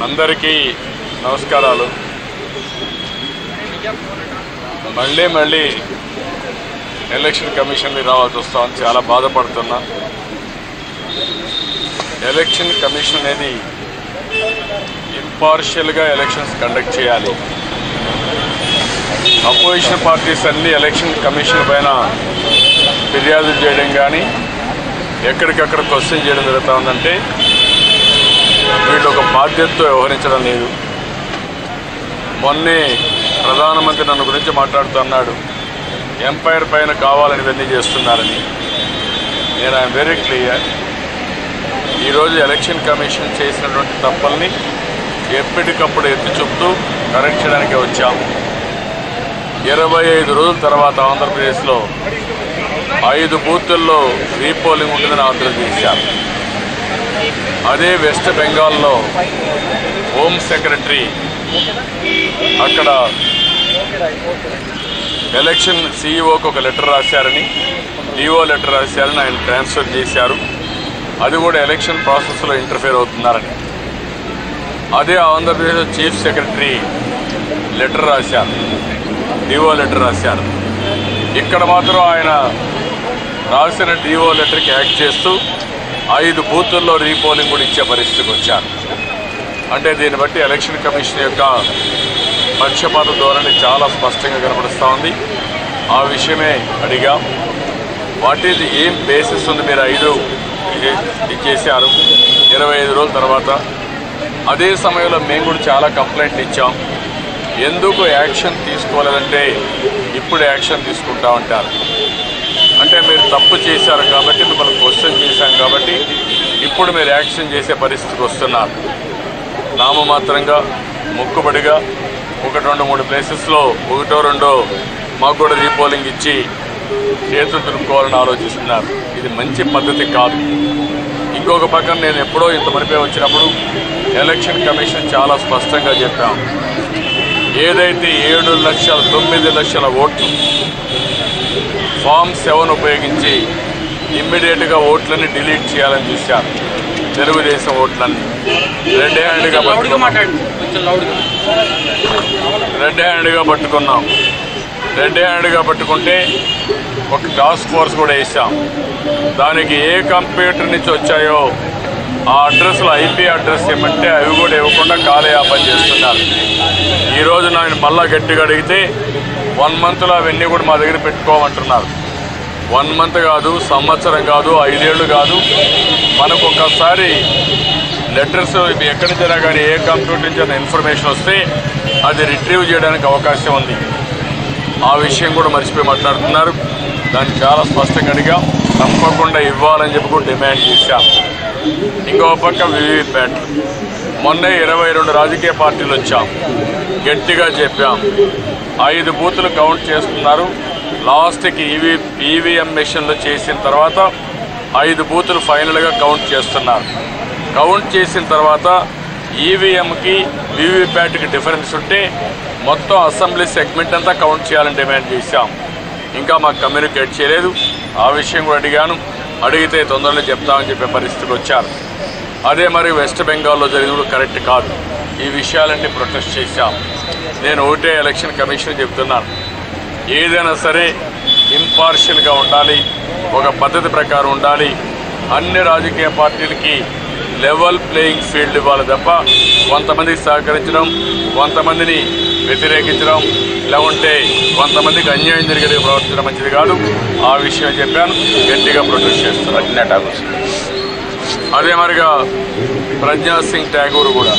అందరికీ నమస్కారాలు మళ్ళీ మళ్ళీ ఎలక్షన్ కమిషన్కి రావాల్సి వస్తామని చాలా బాధపడుతున్నా ఎలక్షన్ కమిషన్ అనేది ఇంపార్షియల్గా ఎలక్షన్స్ కండక్ట్ చేయాలి అపోజిషన్ పార్టీస్ అన్ని ఎలక్షన్ కమిషన్ పైన ఫిర్యాదు చేయడం కానీ ఎక్కడికక్కడ క్వశ్చన్ చేయడం జరుగుతూ ఉందంటే వీళ్ళు ఒక బాధ్యతతో వ్యవహరించడం లేదు మొన్నే ప్రధానమంత్రి నన్ను గురించి మాట్లాడుతున్నాడు ఎంపైర్ పైన కావాలని ఇవన్నీ చేస్తున్నారని నేను ఐఎమ్ వెరీ క్లియర్ ఈరోజు ఎలక్షన్ కమిషన్ చేసినటువంటి తప్పుల్ని ఎప్పటికప్పుడు ఎత్తి చూపుతూ కరెక్ట్ చేయడానికి వచ్చాం ఇరవై ఐదు రోజుల తర్వాత ఆంధ్రప్రదేశ్లో ఐదు బూతుల్లో రీపోలింగ్ ఉంటుందని ఆర్డర్ చేశారు అదే వెస్ట్ బెంగాల్లో హోమ్ సెక్రటరీ అక్కడ ఎలక్షన్ సీఈఓకి ఒక లెటర్ రాశారని డిఓ లెటర్ రాశారని ఆయన ట్రాన్స్ఫర్ చేశారు అది కూడా ఎలక్షన్ ప్రాసెస్లో ఇంటర్ఫేర్ అవుతున్నారని అదే ఆంధ్రప్రదేశ్ చీఫ్ సెక్రటరీ లెటర్ రాశారు డిఓ లెటర్ రాశారు ఇక్కడ మాత్రం ఆయన రాసిన డిఓ లెటర్కి యాక్ట్ చేస్తూ ఐదు బూతుల్లో రీపోలింగ్ కూడా ఇచ్చే పరిస్థితికి వచ్చారు అంటే దీన్ని బట్టి ఎలక్షన్ కమిషన్ యొక్క పక్షపాత ధోరణి చాలా స్పష్టంగా కనపడుస్తూ ఉంది ఆ విషయమే అడిగాం వాట్ ఈజ్ ఏం బేసిస్ ఉంది మీరు ఐదు ఇది- ఇది చేశారు ఇరవై ఐదు రోజుల తర్వాత అదే సమయంలో మేము కూడా చాలా కంప్లైంట్లు ఇచ్చాం ఎందుకు యాక్షన్ తీసుకోలేదంటే ఇప్పుడు యాక్షన్ తీసుకుంటా ఉంటారు అంటే మీరు తప్పు చేశారు కాబట్టి మిమ్మల్ని క్వశ్చన్ చేశాం కాబట్టి ఇప్పుడు మీరు యాక్షన్ చేసే పరిస్థితికి వస్తున్నారు నామమాత్రంగా మొక్కుబడిగా ఒకటి రెండు మూడు ప్లేసెస్లో ఒకటో రెండో మాకు కూడా రీపోలింగ్ ఇచ్చి చేతులు దులుపుకోవాలని ఆలోచిస్తున్నారు ఇది మంచి పద్ధతి కాదు ఇంకొక పక్కన నేను ఎప్పుడో ఇంత మరిపే వచ్చినప్పుడు ఎలక్షన్ కమిషన్ చాలా స్పష్టంగా చెప్పాం ఏదైతే ఏడు లక్షల తొమ్మిది లక్షల ఓట్లు ఫామ్ సెవెన్ ఉపయోగించి ఇమ్మీడియట్గా ఓట్లని డిలీట్ చేయాలని చూశారు తెలుగుదేశం ఓట్లన్నీ రెడ్ హ్యాండ్గా పట్టుకున్నాం రెడ్ హ్యాండ్గా పట్టుకున్నాం రెడ్ హ్యాండ్గా పట్టుకుంటే ఒక టాస్క్ ఫోర్స్ కూడా వేసాం దానికి ఏ కంప్యూటర్ నుంచి వచ్చాయో ఆ అడ్రస్లో ఐపీ అడ్రస్ ఏమంటే అవి కూడా ఇవ్వకుండా కాలయాపన చేస్తున్నారు ఈరోజు నేను మళ్ళా గట్టిగా అడిగితే వన్ మంత్లో అవన్నీ కూడా మా దగ్గర పెట్టుకోమంటున్నారు వన్ మంత్ కాదు సంవత్సరం కాదు ఐదేళ్ళు కాదు మనకు ఒకసారి లెటర్స్ ఇవి ఎక్కడి నుంచైనా కానీ ఏ కంప్యూటర్ నుంచి అయినా ఇన్ఫర్మేషన్ వస్తే అది రిట్రీవ్ చేయడానికి అవకాశం ఉంది ఆ విషయం కూడా మర్చిపోయి మాట్లాడుతున్నారు దాన్ని చాలా స్పష్టంగా అడిగాం తప్పకుండా ఇవ్వాలని చెప్పి కూడా డిమాండ్ చేశాం ఇంకో పక్క వివిప్యాట్ మొన్నే ఇరవై రెండు రాజకీయ పార్టీలు వచ్చాం గట్టిగా చెప్పాం ఐదు బూతులు కౌంట్ చేస్తున్నారు లాస్ట్కి ఈవీ ఈవీఎం మెషిన్లు చేసిన తర్వాత ఐదు బూతులు ఫైనల్గా కౌంట్ చేస్తున్నారు కౌంట్ చేసిన తర్వాత ఈవీఎంకి వీవీప్యాట్కి డిఫరెన్స్ ఉంటే మొత్తం అసెంబ్లీ సెగ్మెంట్ అంతా కౌంట్ చేయాలని డిమాండ్ చేశాం ఇంకా మాకు కమ్యూనికేట్ చేయలేదు ఆ విషయం కూడా అడిగాను అడిగితే తొందరలో చెప్తామని చెప్పే పరిస్థితికి వచ్చారు అదే మరి వెస్ట్ బెంగాల్లో జరిగింది కూడా కరెక్ట్ కాదు ఈ విషయాలన్నీ ప్రొటెస్ట్ చేశాం నేను ఒకటే ఎలక్షన్ కమిషన్ చెప్తున్నాను ఏదైనా సరే ఇంపార్షియల్గా ఉండాలి ఒక పద్ధతి ప్రకారం ఉండాలి అన్ని రాజకీయ పార్టీలకి లెవెల్ ప్లేయింగ్ ఫీల్డ్ ఇవ్వాలి తప్ప కొంతమందికి సహకరించడం కొంతమందిని వ్యతిరేకించడం లేకుంటే కొంతమందికి అన్యాయం జరిగేది ప్రవర్తించడం మంచిది కాదు ఆ విషయం చెప్పాను గట్టిగా ప్రొటెస్ట్ చేస్తున్నాను అదే మరిగా ప్రజ్ఞా సింగ్ ఠాగూర్ కూడా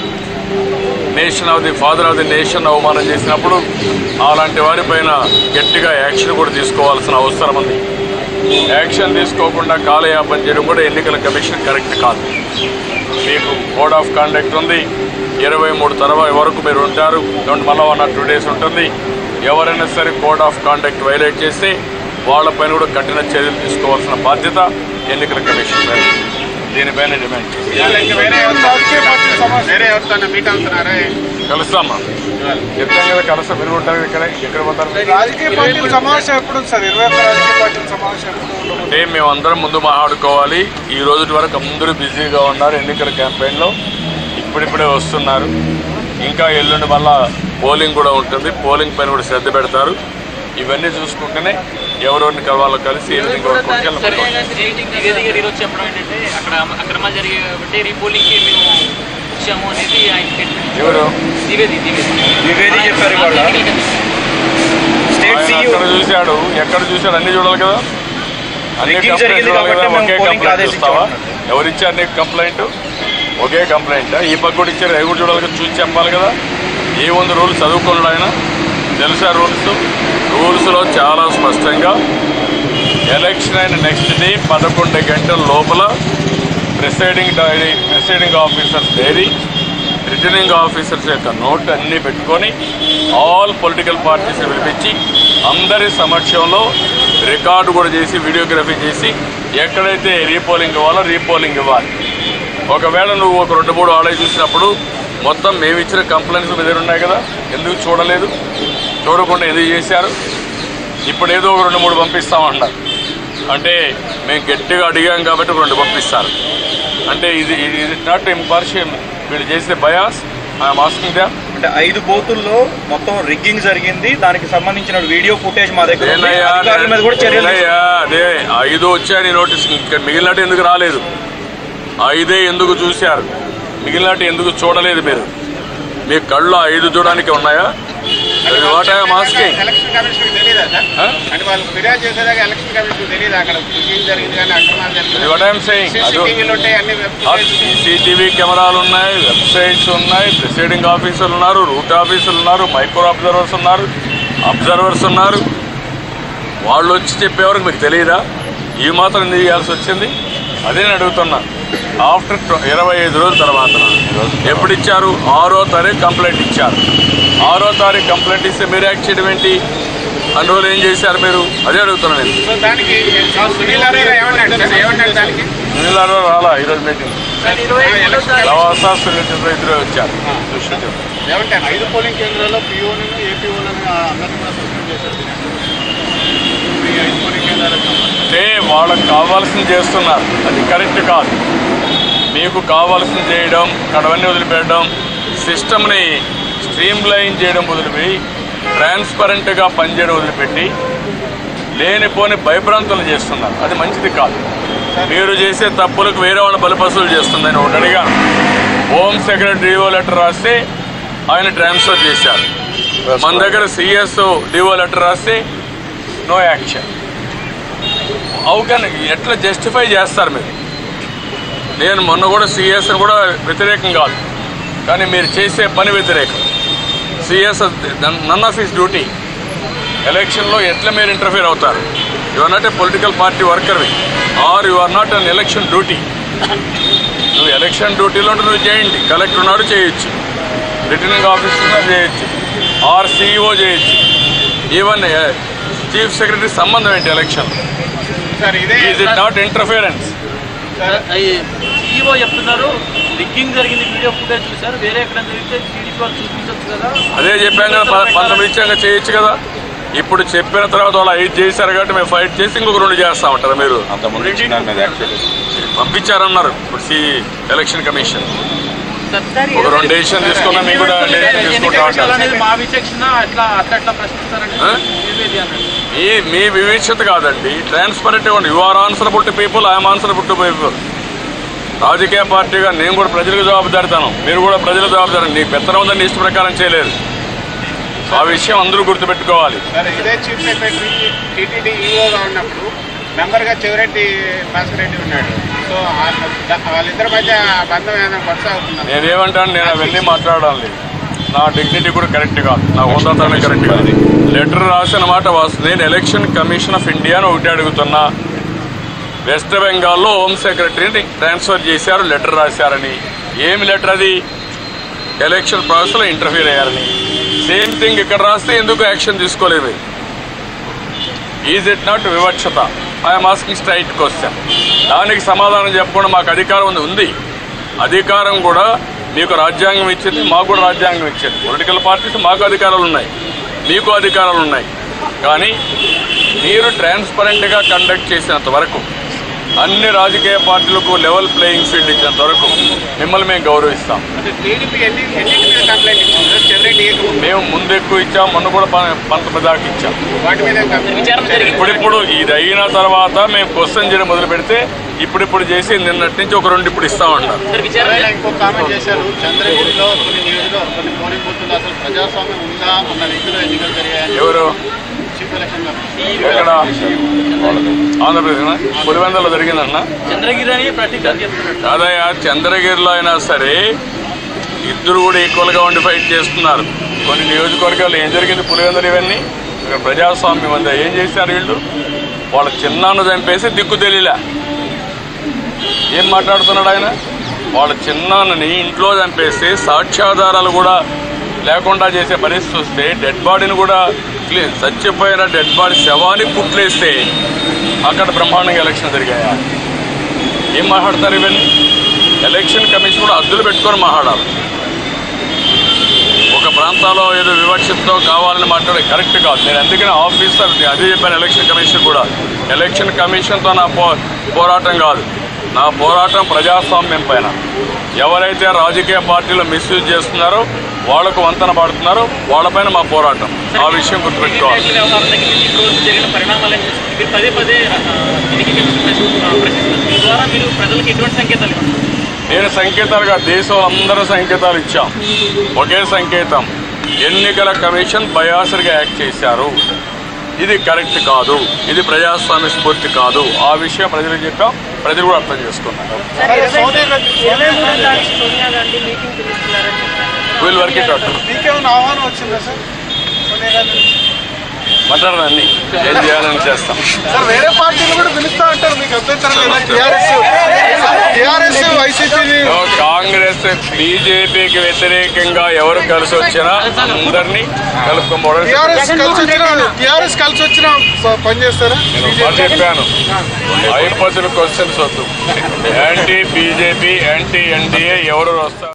nation of the father of the nation అవమానం చేసినప్పుడు అలాంటి వారిపైన గట్టిగా యాక్షన్ కూడా తీసుకోవాల్సిన అవసరం ఉంది యాక్షన్ తీసుకోకుండా కాలయాపన చేయడం కూడా ఎన్నికల కమిషన్ కరెక్ట్ కాదు మీకు కోడ్ ఆఫ్ కాండక్ట్ ఉంది ఇరవై మూడు తర్వాత వరకు మీరు ఉంటారు don't మళ్ళా వన్ ఆర్ టూ డేస్ ఉంటుంది ఎవరైనా సరే కోడ్ ఆఫ్ కాండక్ట్ వైలేట్ చేస్తే వాళ్ళపైన కూడా కఠిన చర్యలు తీసుకోవాల్సిన బాధ్యత ఎన్నికల కమిషన్ పైన దీనిపైన డిమాండ్ చేస్తాం. వేరే ఎవరితో వేరే ఎవరితో మీట్ అవుతున్నారా కలుస్తామా చెప్తాం కదా కలుస్తాం మీరు ఉంటారు ఇక్కడ ఎక్కడ పోతారు రాజకీయ పార్టీల సమావేశం ఎప్పుడు ఉంది సార్ ఇరవై ఒక్క రాజకీయ పార్టీల సమావేశం ఎప్పుడు ఉండబోతుంది? అంటే మేమందరం ముందు మాట్లాడుకోవాలి ఈ రోజు వరకు అందరూ బిజీగా ఉన్నారు ఎన్నికల క్యాంపెయిన్లో ఇప్పుడిప్పుడే వస్తున్నారు ఇంకా ఎల్లుండి వల్ల పోలింగ్ కూడా ఉంటుంది పోలింగ్ పైన కూడా శ్రద్ధ పెడతారు ఇవన్నీ చూసుకుంటేనే ఎవరెవరిని కలవాలో కలిసి ఏ విధంగా వర్క్ అవుతుందో సరే వెళ్ళాలి. నివేదిక ఈరోజు చెప్పడం ఏంటంటే అక్కడ అక్రమాలు జరిగే కాబట్టి రీపోలింగ్కి మేము వచ్చాము అనేది ఆయన స్టేట్మెంట్ ఎవరు ద్వివేది ద్వివేది ద్వివేది చెప్పారు ఇవాళ. స్టేట్ ఆయన సీఈఓ అక్కడ చూశాడు ఎక్కడ చూశాడు అన్ని చూడాలి కదా అన్ని Rigging కంప్లైంట్ జరిగింది చూడాలి కదా కాబట్టి మేము ఒకే పోలింగ్ కంప్లైంట్ చూస్తావా ఆదేశించాం. ఎవరు ఇచ్చారు నీకు కంప్లైంట్ ఒకే కంప్లైంట్ ఈ పక్క కూడా ఇచ్చారు అవి కూడా చూడాలి కదా చూసి చెప్పాలి కదా ఏ ఉంది రూల్స్ చదువుకున్నాడు ఆయన తెలుసా రూల్స్ రూల్స్లో చాలా స్పష్టంగా ఎలక్షన్ అయిన నెక్స్ట్ డే పదకొండు గంటల లోపల presiding diary presiding officers diary returning officers యొక్క నోట్ అన్నీ పెట్టుకొని ఆల్ పొలిటికల్ పార్టీస్ పిలిపించి అందరి సమక్షంలో రికార్డు కూడా చేసి వీడియోగ్రఫీ చేసి ఎక్కడైతే రీపోలింగ్ ఇవ్వాలో రీపోలింగ్ ఇవ్వాలి ఒకవేళ నువ్వు ఒక రెండు మూడు ఆర్డర్ చూసినప్పుడు మొత్తం మేము ఇచ్చిన కంప్లైంట్స్ మీ దగ్గర ఉన్నాయి కదా ఎందుకు చూడలేదు చూడకుండా ఎందుకు చేశారు ఇప్పుడు ఏదో ఒక రెండు మూడు పంపిస్తామంటారు అంటే మేము గట్టిగా అడిగాం కాబట్టి ఒక రెండు పంపిస్తారు అంటే ఇది ఇది నాట్ ఇంపార్షియల్ వీళ్ళు చేసే బయాస్ ఐఎమ్ ఆస్కింగ్ దా అంటే ఐదు బూతుల్లో మొత్తం రిగ్గింగ్ జరిగింది దానికి సంబంధించిన వీడియో ఫుటేజ్ మా దగ్గర ఉంది. నేనయ్యా అధికారుల మీద కూడా చర్యలు నేనయ్యా అదే ఐదు వచ్చాయని నోటీస్ ఇక్కడ మిగిలినట్టు ఎందుకు రాలేదు ఐదే ఎందుకు చూశారు మిగిలినట్టు ఎందుకు చూడలేదు మీరు మీ కళ్ళు ఐదు చూడడానికి ఉన్నాయా what I'm asking election commission తెలియదా సార్ Huh? అంటే వాళ్ళు ఫిర్యాదు చేసేదాకా ఎలక్షన్ కమిషన్ తెలియదు అక్కడ ఏం జరిగింది కానీ అక్రమాలు జరిగింది వాట్ ఐఎమ్ సెయింగ్ అది సీసీటీవీలు ఉంటాయి అన్ని వెబ్ సీసీటీవీ కెమెరాలు ఉన్నాయి వెబ్సైట్స్ ఉన్నాయి ప్రిసైడింగ్ ఆఫీసర్లు ఉన్నారు రూట్ ఆఫీసర్లు ఉన్నారు మైక్రో అబ్జర్వర్స్ ఉన్నారు అబ్జర్వర్స్ ఉన్నారు వాళ్ళు వచ్చి చెప్పేవరకు మీకు తెలియదా ఈ మాత్రం ఎందుకు చేయాల్సి వచ్చింది అదే నేను అడుగుతున్నా ఆఫ్టర్ ఇరవై ఐదు రోజుల తర్వాత ఎప్పుడు ఇచ్చారు ఆరో తారీఖు కంప్లైంట్ ఇచ్చారు ఆరో తారీఖు కంప్లైంట్ ఇస్తే మీరు యాక్ట్ చేయడం ఏంటి అన్ని రోజులు ఏం చేశారు మీరు అదే అడుగుతున్నాను నేను సో దానికి సునీల్ అరేరా ఏమన్నాడు సార్ ఏమన్నాడు దానికి నీళ్ళలో రాలా ఈరోజు మీటింగ్ ఇరవై మూడో తారీఖు లవాసా సునీల్ చంద్ర ఇద్దరు వచ్చారు చూసి ఏమంటారు ఐదు పోలింగ్ కేంద్రాల్లో పిఓలను ఏపీఓలను అందరినీ కూడా సస్పెండ్ చేశారు ఈ ఐదు పోలింగ్ కేంద్రాలకు సంబంధించి. అంటే వాళ్ళకి కావాల్సింది చేస్తున్నారు అది కరెక్ట్ కాదు మీకు కావాల్సింది చేయడం కడవన్నీ వదిలిపెట్టడం సిస్టమ్ని స్ట్రీమ్ లైన్ చేయడం వదిలిపోయి ట్రాన్స్పరెంట్గా పనిచేయడం వదిలిపెట్టి లేనిపోని భయభ్రాంతులు చేస్తున్నారు అది మంచిది కాదు మీరు చేసే తప్పులకు వేరే వాళ్ళ బలిపసులు చేస్తుందని ఒకటి అడిగాను హోమ్ సెక్రటరీ డిఓ లెటర్ రాస్తే ఆయన ట్రాన్స్ఫర్ చేశారు మన దగ్గర సిఎస్ డిఓ లెటర్ రాస్తే నో యాక్షన్ అవుకని ఎట్లా జస్టిఫై చేస్తారు మీరు నేను మొన్న కూడా సిఎస్ కూడా వ్యతిరేకం కాదు కానీ మీరు చేసే పని వ్యతిరేకం CS none of his duty ఎలక్షన్లో ఎట్లా మీరు ఇంటర్ఫీర్ అవుతారు you are not a political party వర్కర్వి are you are not on election duty నువ్వు ఎలక్షన్ డ్యూటీలో ఉంటే నువ్వు చేయండి కలెక్టర్ ఉన్నాడు చేయొచ్చు రిటర్నింగ్ ఆఫీసర్ ఉన్నాడు చేయొచ్చు ఆర్ సిఇఓ చేయొచ్చు ఈవెన్ చీఫ్ సెక్రటరీ సంబంధం ఏంటి ఎలక్షన్ సార్ ఇదే is it not interference EO చెప్తున్నారు రిగ్గింగ్ జరిగింది వీడియో ఫుటేజ్ చూసారు వేరే ఎక్కడ జరిగితే టీడీపీ వాళ్ళు చూపించవచ్చు కదా అదే చెప్పాం కదా ప- పంతొమ్మిది ఇచ్చాక చేయొచ్చు కదా ఇప్పుడు చెప్పిన తర్వాత వాళ్ళు ఐదు చేశారు కాబట్టి మేము ఫైట్ చేసి ఇంకొక రెండు చేస్తామంటారు మీరు పంపించారన్నారు ఇప్పుడు సి ఎలక్షన్ కమిషన్ ఒక రెండు డెసిషన్ తీసుకున్నా మీకు కూడా డెసిషన్ తీసుకుంటా ఉంటారు అనేది మా విచక్షణ అట్లా అట్లా అట్లా ప్రశ్నిస్తారంటే ఆ? ద్వివేది అన్నాడు మీ మీ వివక్షత కాదండి ట్రాన్స్పరెంట్ ఇవ్వండి you are answerable to people I'm answerable to people రాజకీయ పార్టీగా నేను కూడా ప్రజలకు జవాబుదారితాను మీరు కూడా ప్రజలకు జవాబుదారి నీ పెత్తనం ఉందని నీ ఇష్ట ప్రకారం చేయలేదు సో ఆ విషయం అందరూ గుర్తుపెట్టుకోవాలి సార్ ఇదే చీఫ్ సెక్రటరీ టీటీడీ ఈఓగా ఉన్నప్పుడు మెంబర్గా చెవిరెడ్డి భాస్కర్ రెడ్డి ఉన్నాడు సో ఆ- వాళ్ళిద్దరి మధ్య బంధం ఏదైనా కొనసాగుతుందా నేనేమంటాను నేను అవన్నీ మాట్లాడాలి లేదు నా డిగ్నిటీ కూడా కరెక్ట్ కాదు నా హోదాతనం కరెక్ట్ కాదు లెటర్ రాసిన మాట వాస్తవం నేను ఎలక్షన్ కమిషన్ ఆఫ్ ఇండియా అని ఒకటి అడుగుతున్నా వెస్ట్ బెంగాల్లో హోమ్ సెక్రటరీని ట్రాన్స్ఫర్ చేశారు లెటర్ రాశారని ఏమి లెటర్ అది ఎలక్షన్ ప్రాసెస్లో ఇంటర్ఫీర్ అయ్యారని సేమ్ థింగ్ ఇక్కడ రాస్తే ఎందుకు యాక్షన్ తీసుకోలేదు ఈజ్ ఇట్ నాట్ వివక్షత ఐఎమ్ ఆస్కింగ్ స్ట్రైట్ క్వశ్చన్ దానికి సమాధానం చెప్పకుండా మాకు అధికారం ఉంది ఉంది అధికారం కూడా మీకు రాజ్యాంగం ఇచ్చింది మాకు కూడా రాజ్యాంగం ఇచ్చింది పొలిటికల్ పార్టీస్ మాకు అధికారాలు ఉన్నాయి మీకు అధికారాలు ఉన్నాయి కానీ మీరు ట్రాన్స్పరెంట్గా కండక్ట్ చేసినంత వరకు అన్ని రాజకీయ పార్టీలకు లెవెల్ ప్లేయింగ్ ఫీల్డ్ ఇచ్చేంత వరకు మిమ్మల్ని మేము గౌరవిస్తాం అంటే టీడీపీ ఎన్ని ఎన్నింటి మీద కంప్లైంట్ ఇచ్చింది సార్ చెవిరెడ్డి ఏకమూలం మేము ముందు ఎక్కువ ఇచ్చాం మొన్న కూడా ప- పంతొమ్మిది దాకా ఇచ్చాం వాటి మీద కంప్లైంట్ విచారణ జరిగింది ఇప్పుడిప్పుడు ఇది అయిన తర్వాత మేము క్వశ్చన్ చేయడం మొదలు పెడితే ఇప్పుడిప్పుడు చేసి నిన్నటి నుంచి ఒక రెండు ఇప్పుడు ఇస్తామంటారు సార్ విచారణ ఎవరైనా ఇంకో కామెంట్ చేశారు చంద్రగిరిలో కొన్ని నియోజకవర్గ కొన్ని పోలింగ్ బూత్లు అసలు ప్రజాస్వామ్యం ఉందా అన్న రీతిలో ఎన్నికలు జరిగాయని ఎవరు చీఫ్ ఎలక్షన్ ఎక్కడ ఆంధ్రప్రదేశ్ పులివెందులో జరిగిందన్న చంద్రగిరి అని ప్రతీకారం చెప్తున్నాడు కాదయ్య చంద్రగిరిలో అయినా సరే ఇద్దరు కూడా ఈక్వల్గా ఉండి ఫైట్ చేస్తున్నారు కొన్ని నియోజకవర్గాలు ఏం జరిగింది పులివెందులు ఇవన్నీ ఇక్కడ ప్రజాస్వామ్యం ఉందా ఏం చేశారు వీళ్ళు వాళ్ళ చిన్నాన్న చంపేసి దిక్కు తెలియలే ఏం మాట్లాడుతున్నాడు ఆయన వాళ్ళ చిన్నాన్నని ఇంట్లో చంపేస్తే సాక్ష్యాధారాలు కూడా లేకుండా చేసే పరిస్థితి వస్తే డెడ్ బాడీని కూడా క్లీ- చచ్చిపోయిన డెడ్ బాడీ శవాన్ని కుట్లేస్తే అక్కడ బ్రహ్మాండంగా ఎలక్షన్ జరిగాయా ఏం మాట్లాడతారు ఇవన్నీ ఎలక్షన్ కమిషన్ కూడా అద్దులు పెట్టుకొని మాట్లాడాలి ఒక ప్రాంతాల్లో ఏదో వివక్షతో కావాలని మాట్లాడే కరెక్ట్ కాదు నేను అందుకని ఆఫీసర్ నేను అదే చెప్పాను ఎలక్షన్ కమిషన్ కూడా ఎలక్షన్ కమిషన్తో నా పో పోరాటం కాదు నా పోరాటం ప్రజాస్వామ్యం పైన ఎవరైతే రాజకీయ పార్టీలు మిస్యూజ్ చేస్తున్నారో వాళ్లకు వంతన పడుతున్నారో వాళ్ళపైన మా పోరాటం ఆ విషయం గుర్తుపెట్టుకోవాలి ఎన్నికల వ్యవహారం దగ్గర నుంచి ఈ రోజు జరిగిన పరిణామాలు ఏం చేస్తారు? మీరు పదే పదే ఆ, ఎన్నికల కమిషన్ ప్రశ్న- ప్రశ్నిస్తారు మీ ద్వారా మీరు ప్రజలకు ఎటువంటి సంకేతాలు ఇవ్వండి నేను సంకేతాలుగా దేశంలో అందరూ సంకేతాలు ఇచ్చాం ఒకే సంకేతం ఎన్నికల కమిషన్ బయాసరిగా యాక్ట్ చేశారు ఇది కరెక్ట్ కాదు ఇది ప్రజాస్వామ్య స్ఫూర్తి కాదు ఆ విషయం ప్రజలకు చెప్పాం ప్రజలు కూడా అర్థం చేసుకున్నారు ఇరవై మూడో తారీఖు సోనియా గాంధీ మీటింగ్ పిలుస్తున్నారని చెప్పారు వీల్ వర్క్ ఇట్ అవుట్ మీకేమైనా ఆహ్వానం వచ్చిందా సార్ సోనియా గాంధీ నుంచి? మాట్లాడరు అన్ని ఏం చేయాలని చేస్తాం సార్ వేరే పార్టీలు కూడా పిలుస్తా అంటారు మీకు అభ్యంతరం లేదా టీఆర్ఎస్ టీఆర్ఎస్ వైసీపీని సో కాంగ్రెస్ బీజేపీకి వ్యతిరేకంగా ఎవరు కలిసి వచ్చినా అందరినీ కలుపుకోవడం టీఆర్ఎస్ కలిసి వచ్చిన టీఆర్ఎస్ కలిసి వచ్చిన ప- పని చేస్తారా నేను ఒకటి చెప్పాను ఐపతులు క్వశ్చన్స్ వద్దు యాంటీ బీజేపీ యాంటీ ఎన్డీఏ ఎవరు వస్తారు